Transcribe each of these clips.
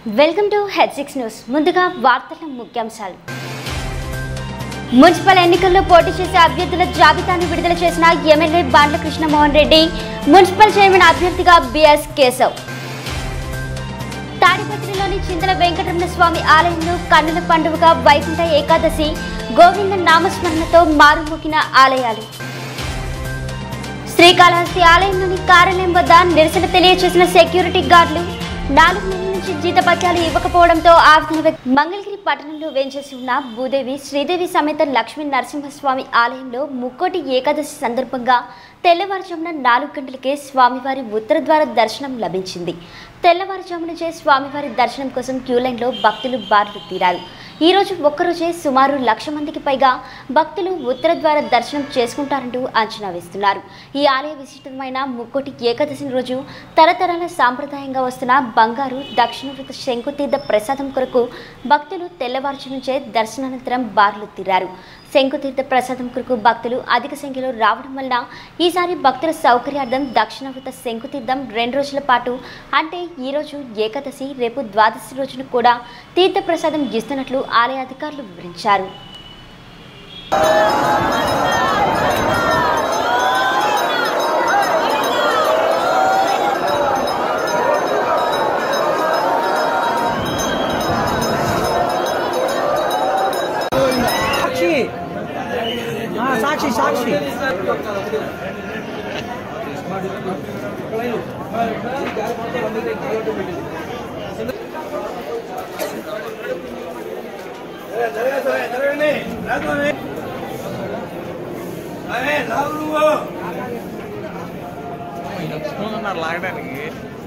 Welcome to head six news ముందుగా వార్తల ముఖ్యాంశాలు మున్సిపల్ ఎన్నికల్లో పోటీ చేసే అభ్యర్థుల జాబితాను విడుదల చేసిన ఎమ్మెల్యే బాండ్ల కృష్ణమోహన్ రెడ్డి మున్సిపల్ చైర్మన్ అభ్యర్థిగా బిఎస్ కేశవ్ తాడిపత్రిలోని చింతల వెంకటరమణ స్వామి ఆలయంలో కన్నుల పండుగగా వైకుంఠ ఏకాదశి గోవింద నామస్మరణతో మారుమోగిన ఆలయాలు శ్రీకాళహస్తి ఆలయంలోని కార్యాలయం వద్ద నిరసన తెలియజేసిన సెక్యూరిటీ గార్డులు నాలుగు నెలల నుంచి జీతపత్యాలు ఇవ్వకపోవడంతో ఆవేదన వ్యక్తం మంగళగిరి పట్టణంలో వేంచేసి ఉన్న భూదేవి శ్రీదేవి సమేత లక్ష్మీ నరసింహస్వామి ఆలయంలో ముక్కోటి ఏకాదశి సందర్భంగా తెల్లవారుజామున నాలుగు గంటలకే స్వామివారి ఉత్తర ద్వార దర్శనం లభించింది తెల్లవారుజామునచే స్వామివారి దర్శనం కోసం క్యూ లైన్లో భక్తులు బారులు తీరారు ఈ రోజు ఒక్కరోజే సుమారు లక్ష మందికి పైగా భక్తులు ఉత్తర ద్వార దర్శనం చేసుకుంటారంటూ అంచనా వేస్తున్నారు ఈ ఆలయ విశిష్టమైన ముక్కోటి ఏకాదశి రోజు తరతరాల సాంప్రదాయంగా వస్తున్న బంగారు దక్షిణవృత శంకుతీర్థ ప్రసాదం కొరకు భక్తులు తెల్లవారుజు నుంచే దర్శనానంతరం బారులు తీరారు శంకుతీర్థ ప్రసాదం కొరకు భక్తులు అధిక సంఖ్యలో రావడం వలన ఈసారి భక్తుల సౌకర్యార్థం దక్షిణావృత శంకుతీర్థం రెండు రోజుల పాటు అంటే ఈ రోజు ఏకాదశి రేపు ద్వాదశి రోజున కూడా తీర్థ ప్రసాదం ఇస్తున్నట్లు ఆలయ అధికారులు వివరించారు సాక్షి ఆ, సాక్షి సాక్షి లాగడానికి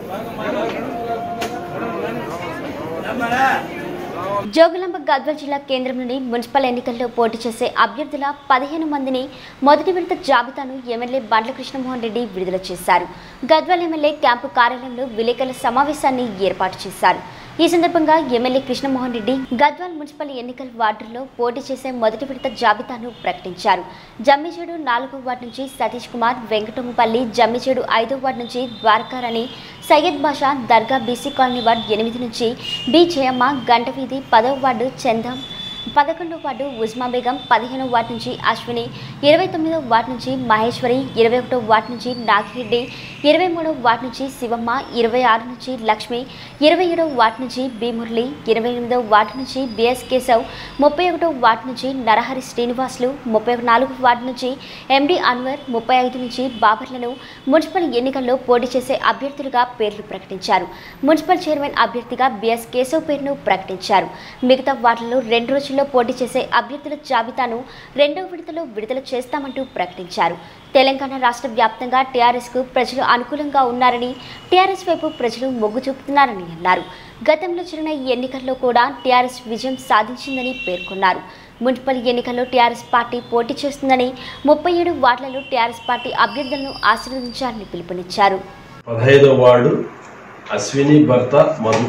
జోగులాంబ గద్వాల్ జిల్లా కేంద్రంలోని మున్సిపల్ ఎన్నికల్లో పోటీ చేసే అభ్యర్థుల పదిహేను మందిని మొదటి విడత జాబితాను ఎమ్మెల్యే బండ్ల కృష్ణమోహన్ రెడ్డి విడుదల చేశారు గద్వాల్ ఎమ్మెల్యే క్యాంపు కార్యాలయంలో విలేకరుల సమావేశాన్ని ఏర్పాటు చేశారు ఈ సందర్భంగా ఎమ్మెల్యే కృష్ణమోహన్ రెడ్డి గద్వాల్ మున్సిపల్ ఎన్నికల వార్డుల్లో పోటీ చేసే మొదటి విడత జాబితాను ప్రకటించారు జమ్మిచేడు నాలుగో వార్డు నుంచి సతీష్ కుమార్ వెంకటముపల్లి జమ్మిచేడు ఐదో వార్డు నుంచి ద్వారకారాణి సయ్యద్ బాషా దర్గా బీసీ కాలనీ వార్డు ఎనిమిది నుంచి బి జయమ్మ గంటవీధి పదవ వార్డు చందం పదకొండవ వార్డు ఉజ్మా బేగం పదిహేనవ వార్డు నుంచి అశ్విని ఇరవై తొమ్మిదవ వార్డు నుంచి మహేశ్వరి ఇరవై ఒకటో వార్డు నుంచి నాగిరెడ్డి ఇరవై మూడవ వార్డు నుంచి శివమ్మ ఇరవై ఆరు నుంచి లక్ష్మి ఇరవై ఏడవ వార్డు నుంచి బి మురళి ఇరవై ఎనిమిదవ వార్డు నుంచి బిఎస్ కేశవ్ ముప్పై ఒకటో వార్డు నుంచి నరహరి శ్రీనివాసులు ముప్పై నాలుగు వార్డు నుంచి ఎండి అన్వర్ ముప్పై ఐదు నుంచి బాబర్లను మున్సిపల్ ఎన్నికల్లో పోటీ చేసే అభ్యర్థులుగా పేర్లు ప్రకటించారు మున్సిపల్ చైర్మన్ అభ్యర్థిగా బిఎస్ కేశవ్ పేరును ప్రకటించారు మిగతా వార్డులలో రెండు రోజుల్లో పోటీ చేసే అభ్యర్థుల జాబితాను రెండో విడతలో విడుదల చేస్తామంటూ ప్రకటించారు తెలంగాణ రాష్ట్ర వ్యాప్తంగా టీఆర్ఎస్కు ప్రజలు అనుకూలంగా ఉన్నారని టీఆర్ఎస్ వైపు ప్రజలు మొగ్గు చూపుతున్నారని అన్నారు గతంలో జరిగిన ఈ ఎన్నికల్లో కూడా టీఆర్ఎస్ విజయం సాధించిందని పేర్కొన్నారు మున్సిపల్ ఎన్నికల్లో టీఆర్ఎస్ పార్టీ పోటీ చేస్తుందని ముప్పై ఏడు వార్డులలో టీఆర్ఎస్ పార్టీ అభ్యర్థులను ఆశీర్వదించాలని పిలుపునిచ్చారు పదహైదో వార్డు అశ్విని భర్త మధు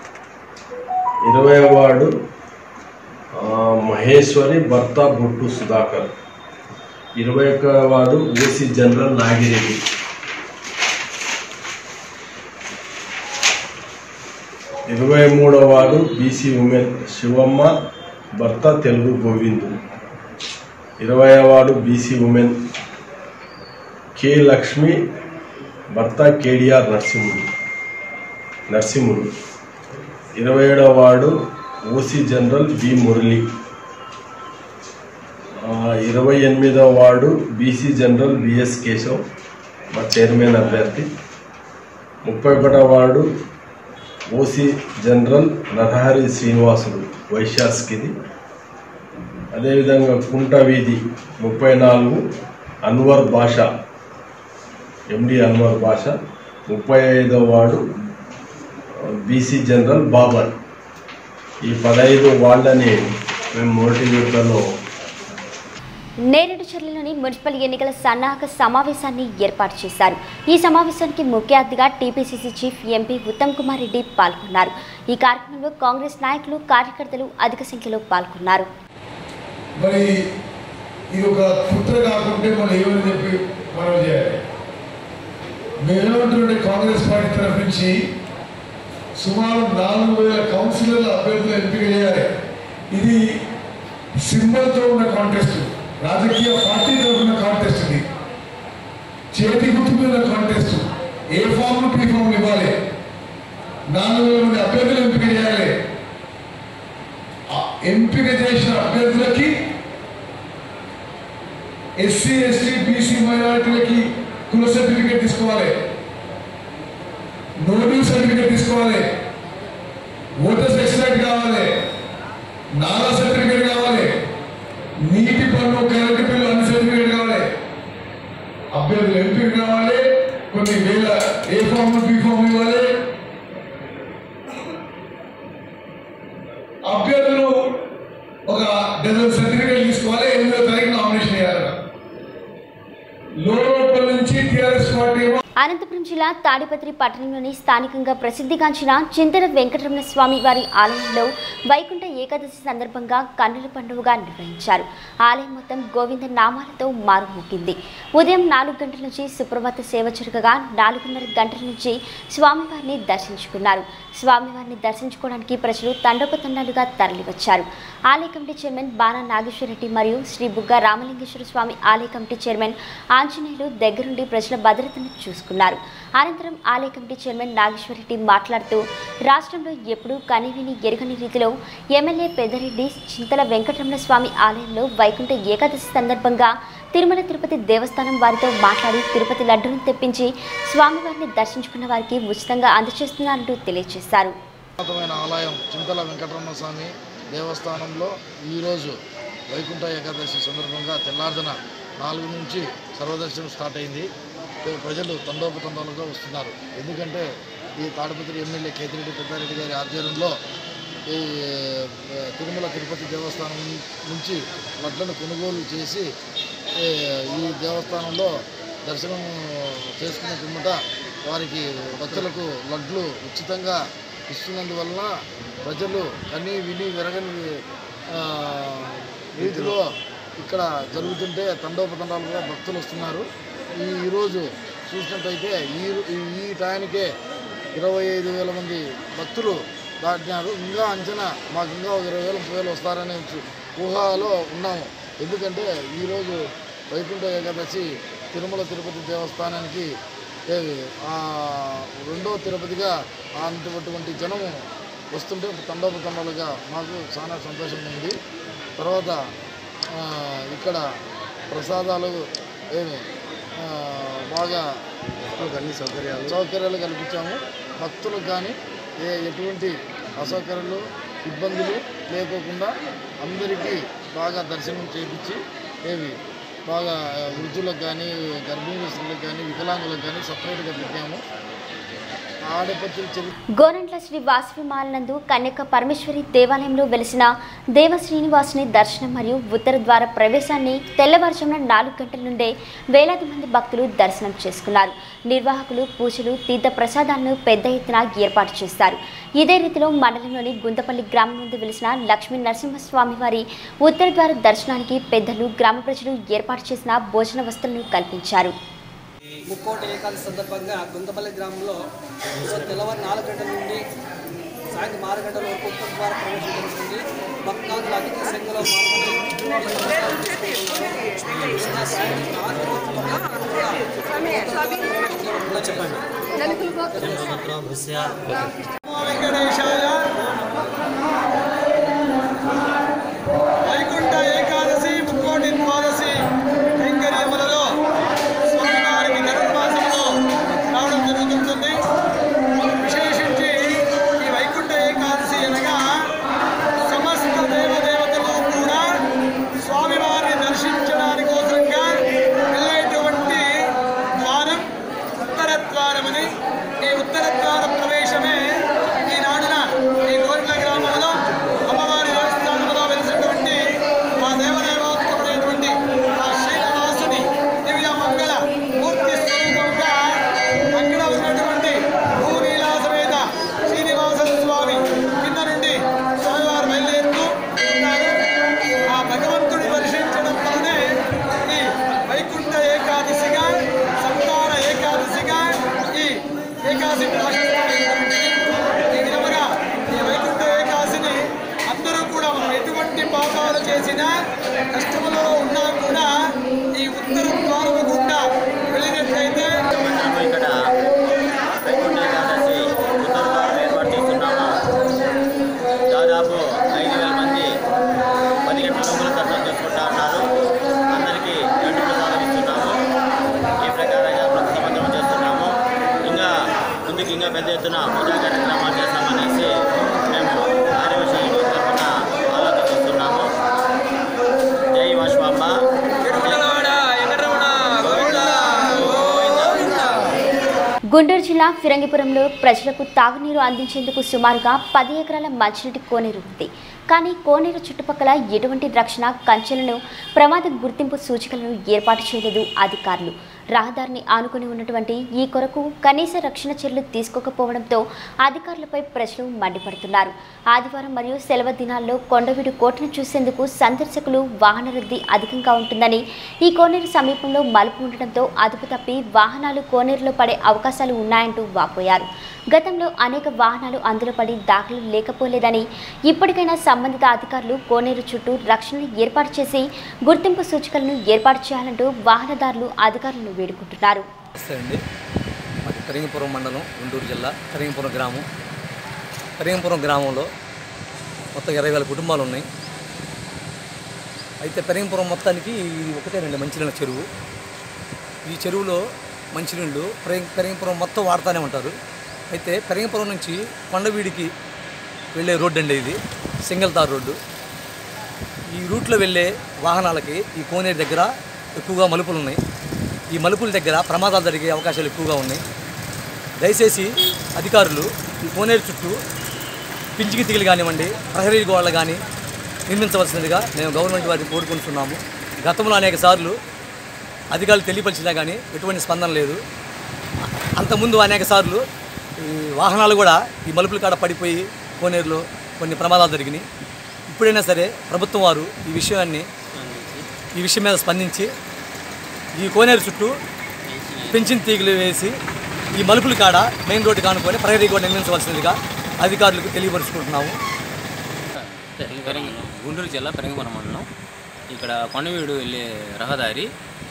ఇరవై వార్డు ఆ, మహేశ్వరి భర్త బొట్టు సుధాకర్ ఇరవై ఒక్క వార్డు ఓసీ జనరల్ నాగిరెడ్డి ఇరవై మూడవ వార్డు బీసీ ఉమెన్ శివమ్మ భర్త తెలుగు గోవిందు ఇరవై ward BC women K Lakshmi భర్త కేడిఆర్ నరసింహుడు నరసింహుడు ఇరవై ఏడవ ward OC general B Murali ఆ, ఇరవై ఎనిమిదవ ward BC general BS Keshav మా చైర్మన్ అభ్యర్థి ముప్పై ఒకటవ వార్డు ఓసీ జనరల్ నరహరి శ్రీనివాసుడు వైశాస్కిది అదేవిధంగా కుంట వీధి ముప్పై నాలుగు అన్వర్ భాష ఎండి అన్వర్ భాష ముప్పై ఐదవ వార్డు బీసీ జనరల్ బాబర్ ఈ పదహైదు వార్డులని మేము మొదటి విడతలో నేరేడు చర్లలోని మున్సిపల్ ఎన్నికల సన్నాహక సమావేశాన్ని ఏర్పాటు చేశారు ఈ సమావేశానికి ముఖ్య అతిథిగా TPCC chief MP Uttam Kumar Reddy పాల్గొన్నారు ఈ కార్యక్రమంలో కాంగ్రెస్ నాయకులు కార్యకర్తలు అధిక సంఖ్యలో పాల్గొన్నారు మరి ఇది ఒక కుట్ర కాకుంటే మనం ఏమని చెప్పి మనం చేయాలి మేమేమంటుండే కాంగ్రెస్ పార్టీ తరఫు నుంచి సుమారు నాలుగు వేల కౌన్సిలర్ల అభ్యర్థులు ఎంపిక చేయాలి ఇది సింబల్తో ఉన్న కాంటెస్ట్ రాజకీయ పార్టీతో ఉన్న కాంటెస్ట్ ఇది చేతి గుర్తు మీద contest A form P form ఇవ్వాలి నాలుగు వేల మంది అభ్యర్థులు ఎంపిక చేయాలి ఆ ఎంపిక చేసిన అభ్యర్థులకి ఎస్సీ ఎస్టీ బీసీ మైనారిటీలకి కుల సర్టిఫికేట్ తీసుకోవాలి నోబెల్ సర్టిఫికేట్ తీసుకోవాలి ఓటర్స్ ఎక్స్ట్రాక్ట్ కావాలి నాలా సర్టిఫికేట్ కావాలి నీటి పన్ను కరెంటు బిల్లు అన్ని సర్టిఫికేట్ కావాలి అభ్యర్థులు ఎంపిక కావాలి కొన్ని వేల ఏ ఫామ్ బి ఫామ్ ఇవ్వాలి అభ్యర్థులు ఒక డజన్ సర్టిఫికేట్ తీసుకోవాలి ఎనిమిదో తారీఖు నామినేషన్ చేయాలి లోపల నుంచి టీఆర్ఎస్ పార్టీ ఏమో అనంతపురం జిల్లా తాడిపత్రి పట్టణంలోని స్థానికంగా ప్రసిద్ధిగాంచిన చింతల వెంకటరమణ స్వామి వారి ఆలయంలో వైకుంఠ ఏకాదశి సందర్భంగా కన్నుల పండుగగా నిర్వహించారు ఆలయం మొత్తం గోవింద నామాలతో మారుమోగింది ఉదయం నాలుగు గంటల నుంచి సుప్రభాత సేవ జరగగా నాలుగున్నర గంటల నుంచి స్వామివారిని దర్శించుకున్నారు స్వామివారిని దర్శించుకోవడానికి ప్రజలు తండోపతండాలుగా తరలివచ్చారు ఆలయ కమిటీ చైర్మన్ బాణా నాగేశ్వరరెడ్డి మరియు శ్రీ బుగ్గ రామలింగేశ్వర స్వామి ఆలయ కమిటీ చైర్మన్ ఆంజనేయులు దగ్గరుండి ప్రజల భద్రతను చూసుకున్నారు అనంతరం ఆలయ కమిటీ చైర్మన్ నాగేశ్వరరెడ్డి మాట్లాడుతూ రాష్ట్రంలో ఎప్పుడూ కనివిని ఎరుగని రీతిలో ఎమ్మెల్యే పెద్దరెడ్డి చింతల వెంకటరమణ స్వామి ఆలయంలో వైకుంఠ ఏకాదశి సందర్భంగా తిరుమల తిరుపతి దేవస్థానం వారితో మాట్లాడి తిరుపతి లడ్డూను తెప్పించి స్వామివారిని దర్శించుకున్న వారికి ఉచితంగా అందజేస్తున్నారంటూ తెలియజేశారు పురాతనమైన ఆలయం చింతల వెంకటరమణ స్వామి దేవస్థానంలో ఈరోజు వైకుంఠ ఏకాదశి సందర్భంగా తెల్లార్జన నాలుగు నుంచి సర్వదర్శనం స్టార్ట్ అయింది ప్ర- ప్రజలు తండోపతండాలుగా వస్తున్నారు ఎందుకంటే ఈ తాడిపత్రి ఎమ్మెల్యే కేతిరెడ్డి పెద్దారెడ్డి గారి ఆధ్వర్యంలో ఈ ఆ, తిరుమల తిరుపతి దేవస్థానం నుంచి లడ్లను కొనుగోలు చేసి ఏ, ఈ దేవస్థానంలో దర్శనం చేసుకున్న పిమ్మట వారికి భక్తులకు లడ్లు ఉచితంగా ఇస్తున్నందువలన ప్రజలు కని విని వెరగని ఆ, రీతిలో ఇక్కడ జరుగుతుంటే తండోపతండాలుగా భక్తులు వస్తున్నారు ఈ ఈరోజు చూసినట్టయితే ఈ ఈ- ఈ టయానికే ఇరవై ఐదు వేల మంది భక్తులు దాటినారు ఇంకా అంచనా మాకు ఇంకా ఒక ఇరవై వేల ముప్పై వేలు వస్తారనే చు- ఊహలో ఉన్నాము ఎందుకంటే ఈరోజు వైకుంఠ ఏకాదశి తిరుమల తిరుపతి దేవస్థానానికి ఏది, ఆ రెండో తిరుపతిగా అంతటువంటి జనము వస్తుంటే తండోపతండాలుగా మాకు చాలా సంతోషంగా ఉంది తర్వాత ఆ, ఇక్కడ ప్రసాదాలు ఏమి ఆ, బాగా అన్ని సౌకర్యాలు సౌకర్యాలు కల్పించాము భక్తులకు కానీ ఏ ఎటువంటి అసౌకర్యాలు ఇబ్బందులు లేకోకుండా అందరికీ బాగా దర్శనం చేయించి ఏవి బాగా వృద్ధులకు కానీ గర్భిణీ స్త్రీలకు కానీ వికలాంగులకు కానీ సపరేట్గా పెట్టాము ఆడపత్రి చెల్లి గోరంట్ల శ్రీ వాసవి మాలనందు కన్యక పరమేశ్వరి దేవాలయంలో వెలిసిన దేవ శ్రీనివాసుని దర్శనం మరియు ఉత్తర ద్వార ప్రవేశాన్ని తెల్లవారుజామున నాలుగు గంటల నుండే వేలాది మంది భక్తులు దర్శనం చేసుకున్నారు నిర్వాహకులు పూజలు తీర్థ ప్రసాదాలను పెద్ద ఎత్తున ఏర్పాటు చేశారు ఇదే రీతిలో మండలంలోని గుంతపల్లి గ్రామం నుండి వెలిసిన లక్ష్మీ నరసింహస్వామి వారి ఉత్తర ద్వార దర్శనానికి పెద్దలు గ్రామ ప్రజలు ఏర్పాటు చేసిన భోజన వసతులను కల్పించారు ముక్కోటి ఏకాదశి సందర్భంగా గుంతపల్లి గ్రామంలో ఉదయం తెల్లవారు నాలుగు గంటల నుండి సాయంత్రం ఆరు గంటల వరకు ఉత్తర ద్వారా ప్రవేశం జరుగుతుంది భక్తాదులు అధిక సంఖ్యలో పాల్గొని చెప్పండి వెంకటేశాయ వైకుంఠ ఏకాదశి ముక్కోటి ద్వాదశి కైంకర్యములలో స్వామివారికి గరుడ మాసంలో రావడం జరుగుతుంటుంది విశేషించి ఈ వైకుంఠ ఏకాదశి అనగా సమస్త దేవదేవతలు కూడా స్వామివారిని దర్శించడానికి కోసంగా వెళ్ళేటువంటి ద్వారం ఉత్తర ద్వారమని ఈ ఉత్తర ద్వార ప్రవేశమే ఈ నాడున దాదాపు ఐదు వేల మంది పది గంటల లోపల దర్శనం చేసుకుంటా ఉన్నారు అందరికీ రెండు ప్రసాదం ఇస్తున్నాము ఈ ప్రకారంగా ప్రతి సంవత్సరం చేస్తున్నాము ఇంకా ముందుకు ఇంకా పెద్ద ఎత్తున పూజా కార్యక్రమాలు చేస్తామనేసి మేము ఆర్యవశైలు తరఫున ఆలోచిస్తున్నాము జై వాష్వాంబ గుంటూరు జిల్లా ఫిరంగిపురంలో ప్రజలకు తాగునీరు అందించేందుకు సుమారుగా పది ఎకరాల మంచినీటి కోనేరు ఉంది కానీ కోనేరు చుట్టుపక్కల ఎటువంటి రక్షణ కంచెలను ప్రమాద గుర్తింపు సూచికలను ఏర్పాటు చేయలేదు అధికారులు రహదారిని ఆనుకుని ఉన్నటువంటి ఈ కొరకు కనీస రక్షణ చర్యలు తీసుకోకపోవడంతో అధికారులపై ప్రజలు మండిపడుతున్నారు ఆదివారం మరియు సెలవు దినాల్లో కొండవీడు కోటను చూసేందుకు సందర్శకులు వాహన రద్దీ అధికంగా ఉంటుందని ఈ కోనేరు సమీపంలో మలుపు ఉండడంతో అదుపు తప్పి వాహనాలు కోనేరులో పడే అవకాశాలు ఉన్నాయంటూ వాపోయారు గతంలో అనేక వాహనాలు అందులో పడి దాఖలు లేకపోలేదని ఇప్పటికైనా సంబంధిత అధికారులు కోనేరు చుట్టూ రక్షణను ఏర్పాటు చేసి గుర్తింపు సూచికలను ఏర్పాటు చేయాలంటూ వాహనదారులు అధికారులను వేడుకుంటున్నారు నమస్తే అండి మాది కరింగపురం మండలం గుంటూరు జిల్లా కరింగపురం గ్రామం కరింగపురం గ్రామంలో మొత్తం ఇరవై వేల కుటుంబాలు ఉన్నాయి అయితే పెరింగపురం మొత్తానికి ఇది ఒకటేనండి మంచినీళ్ళ చెరువు ఈ చెరువులో మంచినీళ్ళు పెరిం- పెరింగపురం మొత్తం వాడుతూనే ఉంటారు అయితే పెరింగపురం నుంచి కొండవీడికి వెళ్ళే రోడ్డు అండి ఇది సింగిల్ తార్ రోడ్డు ఈ రూట్లో వెళ్ళే వాహనాలకి ఈ కోనేరు దగ్గర ఎక్కువగా మలుపులు ఉన్నాయి ఈ మలుపుల దగ్గర ప్రమాదాలు జరిగే అవకాశాలు ఎక్కువగా ఉన్నాయి దయచేసి అధికారులు ఈ కోనేరు చుట్టూ పించికితికలు కానివ్వండి ప్రహరీ గోడలు కానీ నిర్మించవలసినదిగా మేము గవర్నమెంట్ వారిని కోరుకుంటున్నాము గతంలో అనేక సార్లు అధికారులు తెలియపరిచినా కానీ ఎటువంటి స్పందన లేదు అంతకుముందు అనేక సార్లు ఈ వాహనాలు కూడా ఈ మలుపుల కాడ పడిపోయి కోనేరులో కొన్ని ప్రమాదాలు జరిగినాయి ఇప్పుడైనా సరే ప్రభుత్వం వారు ఈ విషయాన్ని ఈ విషయం మీద స్పందించి ఈ కోనేరు చుట్టూ పెంచిన తీగలు వేసి ఈ మలుపుల కాడ మెయిన్ రోడ్డు కానుకొని ప్రహరీ కూడా నిర్మించవలసిందిగా అధికారులకు తెలియపరుచుకుంటున్నాము పెరంగి గుంటూరు జిల్లా పెరంగిపురం మండలం ఇక్కడ కొండవీడు వెళ్ళే రహదారి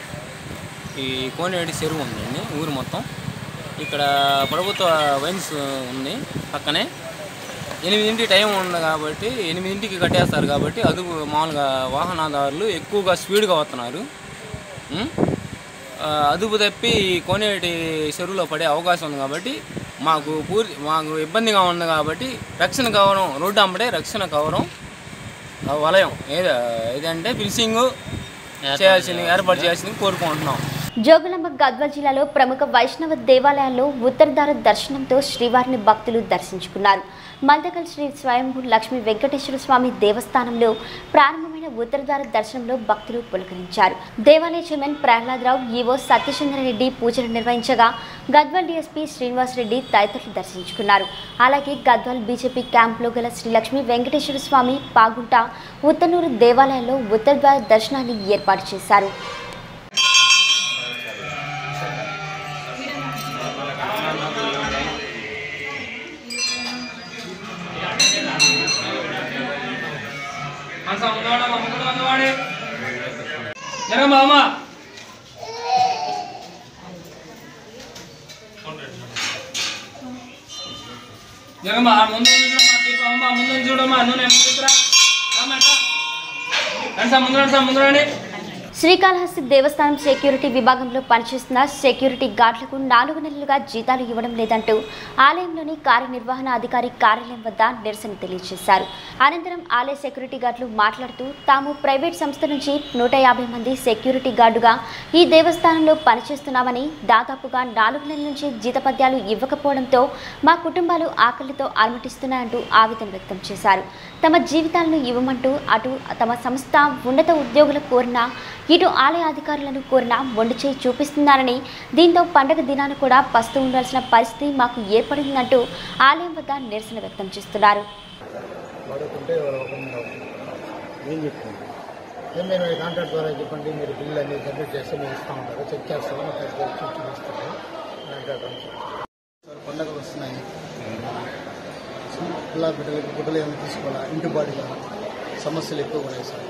ఈ కోనేటి చెరువు ఉందండి ఊరు మొత్తం ఇక్కడ ప్రభుత్వ వైన్స్ ఉంది పక్కనే ఎనిమిదింటి టైం ఉంది కాబట్టి ఎనిమిదింటికి కట్టేస్తారు కాబట్టి అదుపు మామూలుగా వాహనదారులు ఎక్కువగా స్పీడ్గా వస్తున్నారు ఉం? ఆ, అదుపు తప్పి ఈ కోనేటి చెరువులో పడే అవకాశం ఉంది కాబట్టి మాకు పూర్తి మాకు ఇబ్బందిగా ఉంది కాబట్టి రక్షణ కవరం రోడ్డు అమ్మడే రక్షణ కవరం ఆ వలయం ఏది ఏదంటే ఫినిషింగ్ చేయాల్సింది ఏర్పాటు చేయాల్సింది కోరుకుంటున్నాం జోగులాంబ గద్వాల్ జిల్లాలో ప్రముఖ వైష్ణవ దేవాలయాల్లో ఉత్తరధార దర్శనంతో శ్రీవారిని భక్తులు దర్శించుకున్నారు మందకల్ శ్రీ స్వయంభూ లక్ష్మీ వెంకటేశ్వర స్వామి దేవస్థానంలో ప్రారంభమైన ఉత్తరధార దర్శనంలో భక్తులు పులకరించారు దేవాలయ చైర్మన్ ప్రహ్లాదరావు ఈవో సత్యచంద్రరెడ్డి పూజలు నిర్వహించగా గద్వాల్ డీఎస్పీ శ్రీనివాస్ రెడ్డి తదితరులు దర్శించుకున్నారు అలాగే గద్వాల్ బీజేపీ క్యాంపులో గల శ్రీ లక్ష్మీ వెంకటేశ్వర స్వామి పాగుంట ఉత్తనూరు దేవాలయంలో ఉత్తరద్వార దర్శనాన్ని ఏర్పాటు చేశారు జగమ్మా ముందు చూడమ్మా దీపమ్మా ముందు చూడమ్మా నూనె ముందు చూడరా రామంట రండి సార్ ముందు రండి సార్ ముందు రండి శ్రీకాళహస్తి దేవస్థానం సెక్యూరిటీ విభాగంలో పనిచేస్తున్న సెక్యూరిటీ గార్డులకు నాలుగు నెలలుగా జీతాలు ఇవ్వడం లేదంటూ ఆలయంలోని కార్యనిర్వహణ అధికారి కార్యాలయం వద్ద నిరసన తెలియజేశారు అనంతరం ఆలయ సెక్యూరిటీ గార్డులు మాట్లాడుతూ తాము ప్రైవేట్ సంస్థ నుంచి నూట యాభై మంది సెక్యూరిటీ గార్డుగా ఈ దేవస్థానంలో పనిచేస్తున్నామని దాదాపుగా నాలుగు నెలల నుంచి జీతపద్యాలు ఇవ్వకపోవడంతో మా కుటుంబాలు ఆకలితో అలమటిస్తున్నాయంటూ ఆవేదన వ్యక్తం చేశారు తమ జీవితాలను ఇవ్వమంటూ అటు తమ సంస్థ ఉన్నత ఉద్యోగులు కోరిన ఇటు ఆలయ అధికారులను కోరిన మొండి చేయి చూపిస్తున్నారని దీంతో పండగ దినాన కూడా పస్తు ఉండాల్సిన పరిస్థితి మాకు ఏర్పడిందంటూ ఆలయం వద్ద నిరసన వ్యక్తం చేస్తున్నారు వాడుకుంటే ఏం చెప్తుంది ఏం మీరు కాంట్రాక్ట్ ద్వారా చెప్పండి మీరు బిల్లు అనేది సబ్మిట్ చేస్తే మీరు ఇస్తూ ఉంటారు చెక్ చేస్తాము చూపిస్తాము సార్ పండగలు వస్తున్నాయి పిల్లల బిడ్డలకి గుడ్డలు ఏమైనా తీసుకోవాలా ఇంటి బాడీగా సమస్యలు ఎక్కువ ఉన్నాయి సార్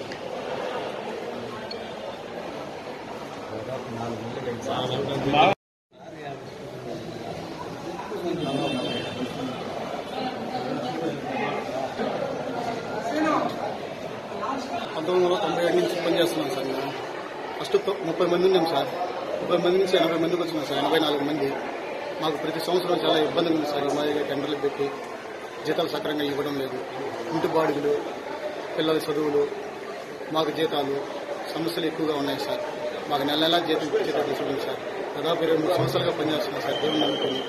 పంతొమ్మిది వందల తొంభై ఏడు నుంచి పనిచేస్తున్నాం సార్ మేము ఫస్ట్ తొ- ముప్పై మంది ఉన్నాం సార్ ముప్పై మంది నుంచి ఎనభై మందికి వచ్చినాం సార్ ఎనభై నాలుగు మంది మాకు ప్రతి సంవత్సరం చాలా ఇబ్బందిగా ఉంది సార్ ఈ మాదిరిగా టెండర్లు పెట్టి జీతాలు సక్రమంగా ఇవ్వడం లేదు ఇంటి బాడుగులు పిల్లల చదువులు మాకు జీతాలు సమస్యలు ఎక్కువగా ఉన్నాయి సార్ మాకు నెల నెలా జీతం జీతం తీసుకుంది సార్ దాదాపు ఇరవై మూడు సంవత్సరాలుగా పనిచేస్తున్నాం సార్ దేవుని నమ్ముకొని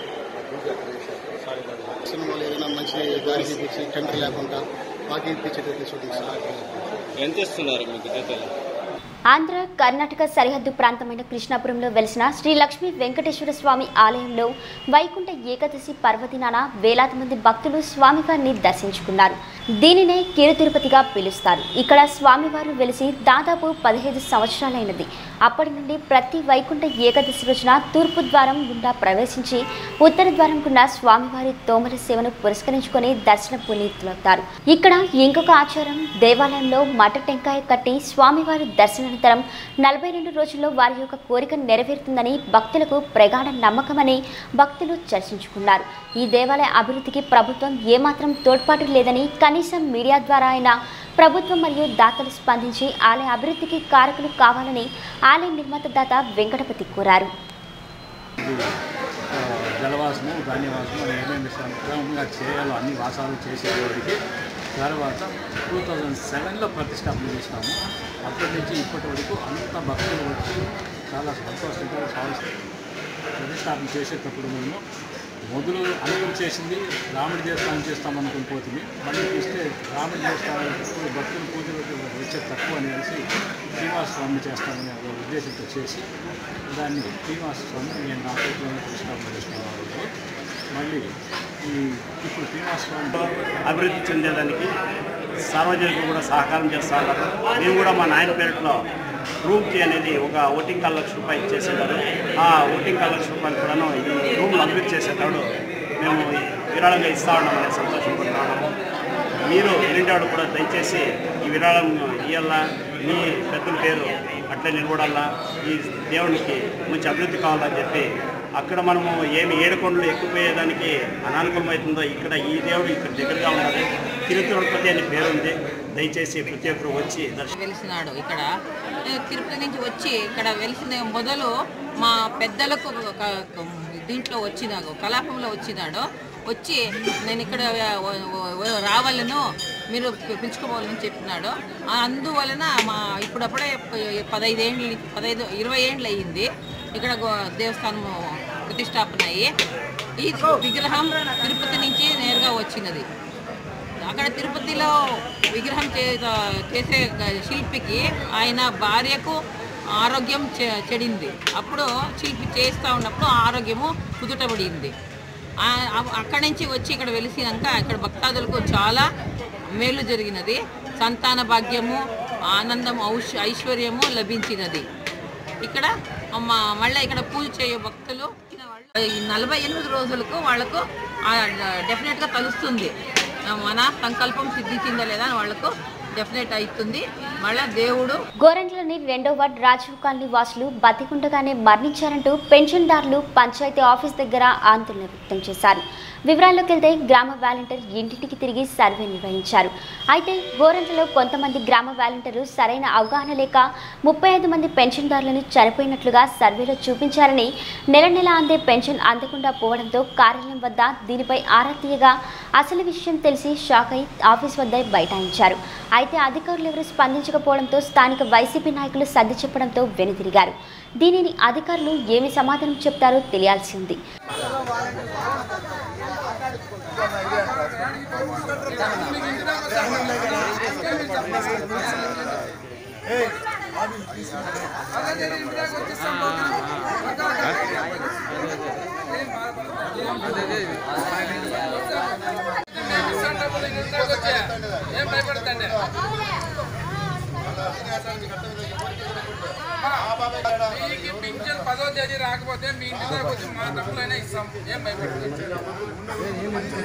సినిమాలు ఏదైనా మంచి దారి చూపించి టెండర్ లేకుండా మాకు ఇప్పించేది తీసుకుంటుంది సార్ ఎంత ఇస్తున్నారు మీకు జీతాలు ఆంధ్ర కర్ణాటక సరిహద్దు ప్రాంతమైన కృష్ణాపురంలో వెలిసిన శ్రీ లక్ష్మీ వెంకటేశ్వర స్వామి ఆలయంలో వైకుంఠ ఏకాదశి పర్వదినాన వేలాది మంది భక్తులు స్వామివారిని దర్శించుకున్నారు దీనినే కిరు తిరుపతిగా పిలుస్తారు ఇక్కడ స్వామివారు వెలిసి దాదాపు పదిహేదు సంవత్సరాలైనది అప్పటి నుండి ప్రతి వైకుంఠ ఏకాదశి రోజున తూర్పు ద్వారం గుండా ప్రవేశించి ఉత్తర ద్వారంకున్న స్వామివారి తోమల సేవను పురస్కరించుకొని దర్శన పునీతులవుతారు ఇక్కడ ఇంకొక ఆచారం దేవాలయంలో మట టెంకాయ కట్టి స్వామివారి దర్శనానంతరం నలభై రెండు రోజుల్లో వారి యొక్క కోరిక నెరవేరుతుందని భక్తులకు ప్రగాఢ నమ్మకమని భక్తులు చర్చించుకున్నారు ఈ దేవాలయ అభివృద్ధికి ప్రభుత్వం ఏమాత్రం తోడ్పాటు లేదని కనీసం మీడియా ద్వారా అయినా ప్రభుత్వం మరియు దాతలు స్పందించి ఆలయ అభివృద్ధికి కారకులు కావాలని ఆలయ నిర్మాత దాత వెంకటపతి కోరారు జలవాసము ధాన్యవాసము అని ఏమేమి సంక్రమంగా చేయాలో అన్ని వాసాలు చేసేవాడికి తర్వాత టూ థౌజండ్ సెవెన్లో ప్రతిష్టాపన చేసినాము అప్పటి నుంచి ఇప్పటి వరకు అంత భక్తులు వచ్చి చాలా సంతోషంగా స్వామి ప్రతిష్టాపన చేసేటప్పుడు మేము మొదలు అనుకుని చేసింది రాముడి దేవస్థానం చేస్తామనుకుని పోతుంది మళ్ళీ చూస్తే రాముడి దేవస్థానం భక్తులు పూజలకు వచ్చే తక్కువ అనేసి శ్రీనివాస స్వామి చేస్తామనే ఒక ఉద్దేశంతో చేసి దాన్ని శ్రీనివాస స్వామి నేను నా చేతిలోనే ప్రతిష్టాపన చేసుకున్నాను మళ్ళీ ఈ ఇప్పుడు శ్రీనివాస స్వామి అభివృద్ధి చెందేదానికి సార్వజనికులు కూడా సహకారం చేస్తా ఉన్నారు మేము కూడా మా నాయన పేరులో రూమ్కి అనేది ఒక ఓటింగ్ కాల్ లక్ష రూపాయలు ఇచ్చేసేవారు ఆ ఓటింగ్ కాల్ లక్ష రూపాయలు కూడాను ఈ రూమ్ అభివృద్ధి చేసేటప్పుడు మేము విరాళంగా ఇస్తా ఉన్నామని సంతోషపడుతున్నాము మీరు ఎన్నింటాడు కూడా దయచేసి ఈ విరాళం ఇవ్వాలా మీ పెద్దల పేరు అట్లే నిలబడాలా ఈ దేవునికి మంచి అభివృద్ధి కావాలని చెప్పి అక్కడ మనము ఏమి ఏడుకొండలు ఎక్కుపోయేదానికి అనానుకూలమవుతుందో ఇక్కడ ఈ దేవుడు ఇక్కడ దగ్గరగా ఉన్నది తిరుతిరుపతి అనే పేరు ఉంది దయచేసి ప్రతి ఒక్కరు వచ్చి దర్శనం వెలిసినాడు ఇక్కడ ఏ, తిరుపతి నుంచి వచ్చి ఇక్కడ వెలిసిన మొదలు మా పెద్దలకు ఒక దీంట్లో వచ్చినాడు కలాపంలో వచ్చినాడు వచ్చి నేను ఇక్కడ వ- వ- వ- రావాలను మీరు పి- పిలుచుకోవాలని చెప్పినాడు ఆ అందువలన మా ఇప్పుడప్పుడే ప- పదైదేండ్లు పదైదు ఇరవై ఏండ్లు అయ్యింది ఇక్కడ గో- దేవస్థానం ప్రతిష్టాపన అయ్యి ఈ విగ్రహం తిరుపతి నుంచి నేరుగా వచ్చినది అక్కడ తిరుపతిలో విగ్రహం చే- చేసే శిల్పికి ఆయన భార్యకు ఆరోగ్యం చె- చెడింది అప్పుడు శిల్పి చేస్తూ ఉన్నప్పుడు ఆరోగ్యము కుదుటపడింది ఆ- అ- అక్కడి నుంచి వచ్చి ఇక్కడ వెలిసినాక ఇక్కడ భక్తాదులకు చాలా మేలు జరిగినది సంతాన భాగ్యము ఆనందం ఔష్ ఐశ్వర్యము లభించినది ఇక్కడ మ- మళ్ళీ ఇక్కడ పూజ చేయే భక్తులు ఈ నలభై ఎనిమిది రోజులకు వాళ్ళకు డెఫినెట్గా తెలుస్తుంది ఆ, మన సంకల్పం సిద్ధించిందా లేదా అని వాళ్ళకు డెఫినెట్ అవుతుంది మళ్ళీ దేవుడు గోరంట్లోని రెండో వార్డ్ రాజీవ్ కాలనీ వాసులు బతికుండగానే మరణించారంటూ పెన్షన్దారులు పంచాయతీ ఆఫీస్ దగ్గర ఆందోళన వ్యక్తం చేశారు వివరాల్లోకి వెళ్తే గ్రామ వాలంటీర్ ఇంటింటికి తిరిగి సర్వే నిర్వహించారు అయితే గోరంట్లలో కొంతమంది గ్రామ వాలంటీర్లు సరైన అవగాహన లేక ముప్పై ఐదు మంది పెన్షన్దారులను చనిపోయినట్లుగా సర్వేలో చూపించారని నెల నెల అందే పెన్షన్ అందకుండా పోవడంతో కార్యాలయం వద్ద దీనిపై ఆరా తీయగా అసలు విషయం తెలిసి షాక్ అయి ఆఫీస్ వద్ద బైఠాయించారు అయితే అధికారులు ఎవరు స్పందించకపోవడంతో స్థానిక వైసీపీ నాయకులు సర్ది చెప్పడంతో వెనుదిరిగారు దీనిని అధికారులు ఏమి సమాధానం చెప్తారో తెలియాల్సి ఉంది ఏం భయపడతాండి మీకు పింఛన్ పదో తేదీ రాకపోతే మీ ఇంటి దగ్గర వచ్చి మా డబ్బులైనా ఇస్తాం ఏం భయపడతాండి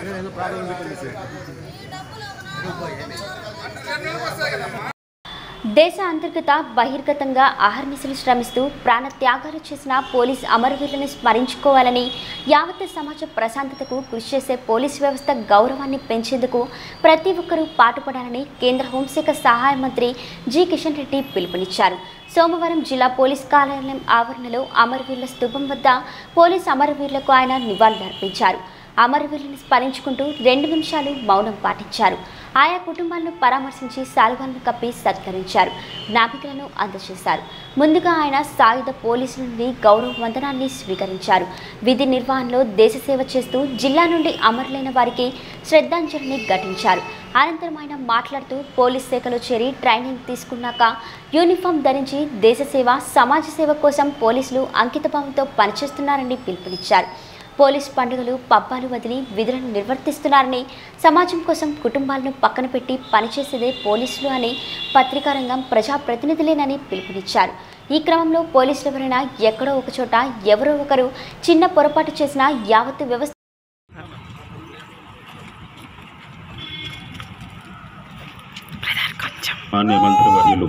వస్తాయి కదమ్మా దేశ అంతర్గత బహిర్గతంగా అహర్నిశలు శ్రమిస్తూ ప్రాణ త్యాగాలు చేసిన పోలీస్ అమరవీరులను స్మరించుకోవాలని యావత్ సమాజ ప్రశాంతతకు కృషి చేసే పోలీస్ వ్యవస్థ గౌరవాన్ని పెంచేందుకు ప్రతి ఒక్కరూ పాటుపడాలని కేంద్ర హోంశాఖ సహాయ మంత్రి జి కిషన్ రెడ్డి పిలుపునిచ్చారు సోమవారం జిల్లా పోలీస్ కార్యాలయం ఆవరణలో అమరవీరుల స్థూపం వద్ద పోలీస్ అమరవీరులకు ఆయన నివాళులర్పించారు అమరవీరులను స్మరించుకుంటూ రెండు నిమిషాలు మౌనం పాటించారు ఆయా కుటుంబాలను పరామర్శించి శాలువాలను కప్పి సత్కరించారు జ్ఞాపికలను అందజేశారు ముందుగా ఆయన సాయుధ పోలీసుల నుండి గౌరవ వందనాన్ని స్వీకరించారు విధి నిర్వహణలో దేశ సేవ చేస్తూ జిల్లా నుండి అమరులైన వారికి శ్రద్ధాంజలిని ఘటించారు అనంతరం ఆయన మాట్లాడుతూ పోలీస్ శాఖలో చేరి ట్రైనింగ్ తీసుకున్నాక యూనిఫామ్ ధరించి దేశ సేవ సమాజ సేవ కోసం పోలీసులు అంకితభావంతో పనిచేస్తున్నారని పిలుపునిచ్చారు పోలీస్ పండుగలు పబ్బాలు వదిలి విధులను నిర్వర్తిస్తున్నారని సమాజం కోసం కుటుంబాలను పక్కన పెట్టి పనిచేసేదే పోలీసులు అని పత్రికా రంగం ప్రజాప్రతినిధులేనని పిలుపునిచ్చారు ఈ క్రమంలో పోలీసులు ఎవరైనా ఎక్కడో ఒకచోట ఎవరో ఒకరు చిన్న పొరపాటు చేసినా యావత్తు వ్యవస్థ మాన్య మంత్రివర్యులు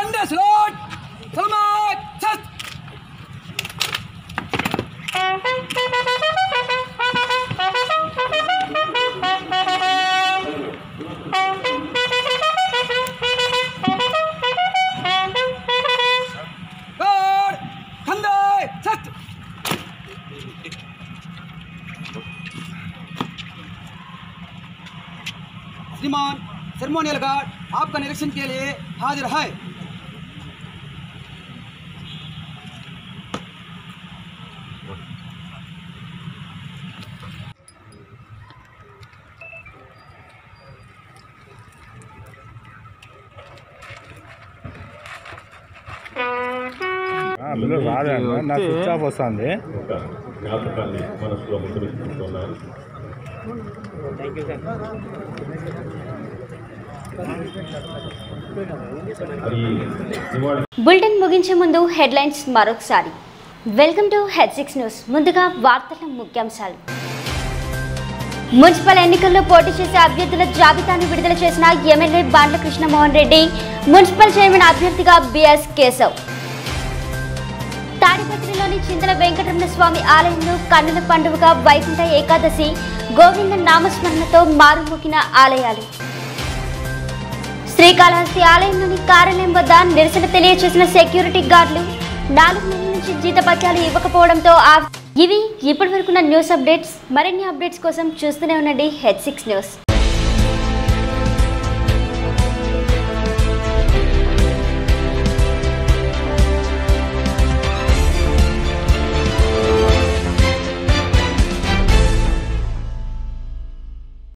श्रीमान सेरेमोनियल गार्ड आपका निरीक्षण के लिए हाजिर है రాదండి నా స్విచ్ ఆఫ్ వస్తుంది జ్ఞాపకాన్ని మనసులో ముద్రించుకుంటున్నారు ఈ నివాళి బులెటిన్ ముగించే ముందు హెడ్లైన్స్ మరొకసారి welcome to head six news ముందుగా వార్తల ముఖ్యాంశాలు మున్సిపల్ ఎన్నికల్లో పోటీ చేసే అభ్యర్థుల జాబితాను విడుదల చేసిన ఎమ్మెల్యే బాండ్ల కృష్ణమోహన్ రెడ్డి మున్సిపల్ చైర్మన్ అభ్యర్థిగా బిఎస్ కేశవ్ తాడిపత్రిలోని చింతల వెంకటరమణ స్వామి ఆలయంలో కన్నుల పండుగగా వైకుంఠ ఏకాదశి గోవింద నామస్మరణతో మారుమోగిన ఆలయాలు శ్రీకాళహస్తి ఆలయంలోని కార్యాలయం వద్ద నిరసన తెలియజేసిన సెక్యూరిటీ గార్డులు నాలుగు నెలల నుంచి జీతభత్యాలు ఇవ్వకపోవడంతో ఆ- ఇవి ఇప్పటి వరకున్న న్యూస్ అప్డేట్స్ మరిన్ని అప్డేట్స్ కోసం చూస్తూనే ఉండండి హెడ్ సిక్స్ న్యూస్